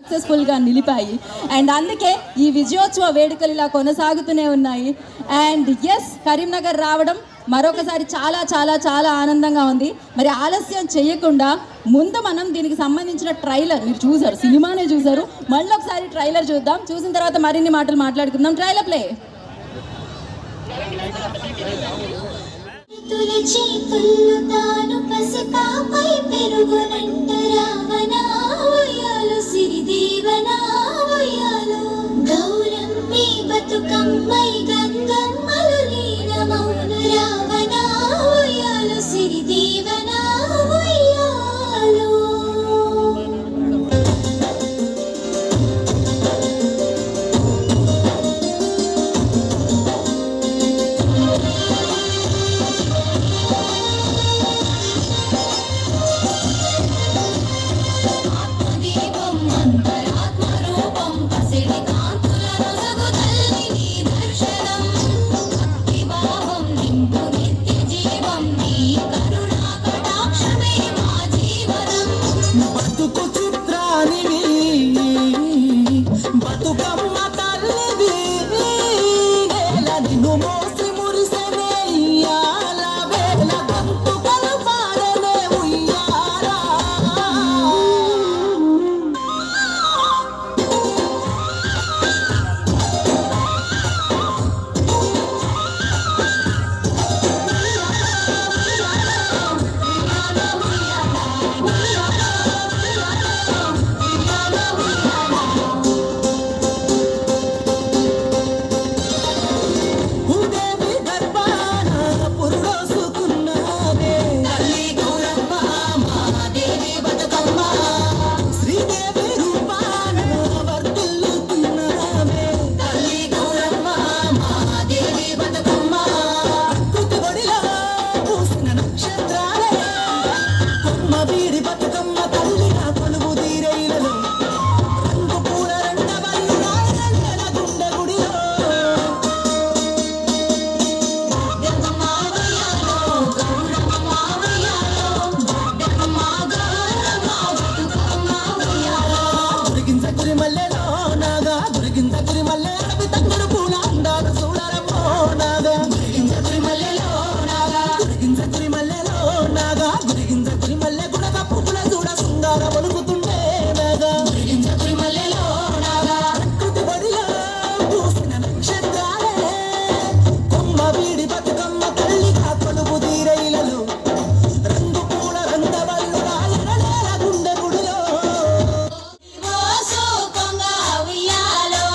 successful గా నిలిపాయి and అందుకే ఈ విజయోత్సవ వేడుకలు ఇలా కొనసాగుతూనే ఉన్నాయి అండ్ ఎస్ కరీంనగర్ రావడం మరొకసారి చాలా చాలా చాలా ఆనందంగా ఉంది మరి ఆలస్యం చేయకుండా ముందు మనం దీనికి సంబంధించిన ట్రైలర్ మీరు చూసారు సినిమానే చూసారు మళ్ళీ ఒకసారి ట్రైలర్ చూద్దాం చూసిన తర్వాత మరిన్ని మాటలు మాట్లాడుకుందాం ట్రైలర్ ప్లే తులచి తుల్లు తాను పసిపాపై పెరుగునంట రావణ ఉయ్యాలు సిరిదేవన ఉయ్యాలు గౌరమ్మి బతుకమ్మై గంగమ్మలు లీనమౌను రావణ ఉయ్యాలు సిరిదేవన ఉయ్యాలు ఆత్మదీపం అంతరాత్మరూపం పసిడి కాంతుల నొసగు తల్లి నీ దర్శనం భక్తిభావం నింపు నిత్య జీవం నీ కరుణా కటాక్షమే మా జీవనం బతుకు చిత్రానివి బతుకమ్మ తల్లివి నేల నిన్ను మోసి మురిసెనే ఇయ్యాల వేల గంతుకలు పాడనే ఉయ్యాలా భూదేవి గర్భాన పురుడోసుకున్నావే తల్లి గౌరమ్మ మా దేవి బతుకమ్మ శ్రీదేవి రూపాన వర్తిల్లుతున్నావే తల్లి గౌరమ్మ మా దేవి బతుకమ్మ కుతుబడిలో పూసిన నక్షత్రాలే కొమ్మ వీడి బతుకమ్మ తల్లిగా కొలువు తీరైలలో రంగు పూల రెండ వల్లు రాయల గుండె గుడిలో గంగమ్మ ఉయ్యాలో గౌరమ్మ ఉయ్యాలో గంగమ్మ గౌరమ్మ బతుకమ్మ ఉయ్యాలో గురిగించ గురి మల్లెలో నాగా గురిగించ గురి మల్లె అవి తగ్గుడు పూల అందాలు చూడరమ్మో నాగా గురించ గురిమల్లెలో నాగా గురిగించ గురి మల్లెలో నాగా గురిగించ గురి మల్లె గుడక పువ్వుల చూడ సుందర ఒలుగుతుండే నాగా గురించ గురిమల్లెలో నాగా కుతుబడిలో పూసిన నక్షత్రాలే కొమ్మ వీడి బతుకమ్మ తల్లిగా కొలువు తీరైలలో రంగు పూల రంగవల్లు రాయల గుండె గుడిలో ఓసో కొంగ ఉయ్యాలో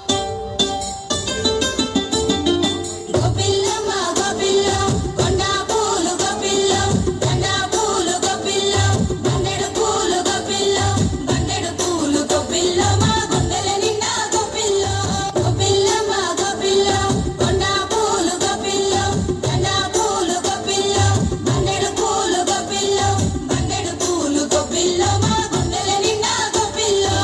గోపిల్లమ్మ గోపిల్లం కొండా పూలు గోపిల్లం దండా పూలు గోపిల్లం బండెడు పూలు గోపిల్లం బండెడు పూలు గోపిల్లం మా గుండెల నిండా గోపిల్లం గోపిల్లమ్మ గోపిల్లం కొండా పూలు గోపిల్లం దండా పూలు గోపిల్లం బండెడు పూలు గోపిల్లం బండెడు పూలు గోపిల్లం మా గుండెల నిండా గోపిల్లం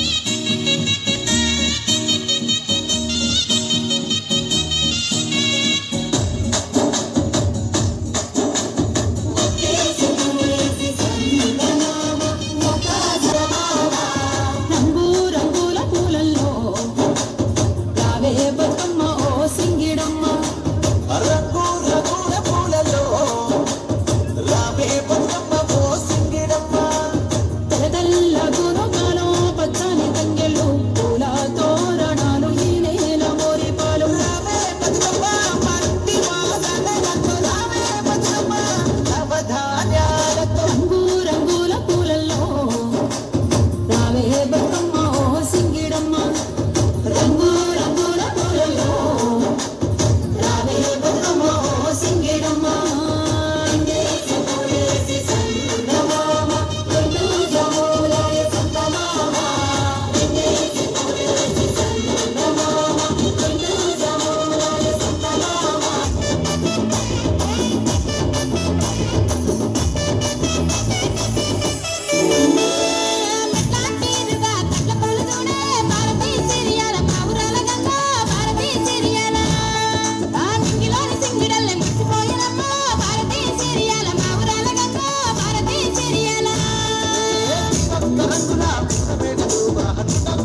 రంగు రంగుల పూలల్లో రావే బతుకమ్మ ఓ సింగిడమ్మ రంగు రంగుల పూలలో రావే బతుకమ్మ ఓ సింగిడమ్మ తెల్ల తెల్ల గునుగాలు పచ్చని తంగెళ్ళు పూల తోరణాలు ఈ నేల మోరి పాలు రావే బతుకమ్మ మట్టి వాసనలతో రావే బతుకమ్మ నవధాన్యాలతో రంగు రంగుల పూలల్లో రావే బతుకమ్మ ఓ సింగిడమ్మ రంగు రంగుల పూలల్లో రావే బతుకమ్మ ఓ సింగిడమ్మ మెట్లాంటిరుగా గుండెల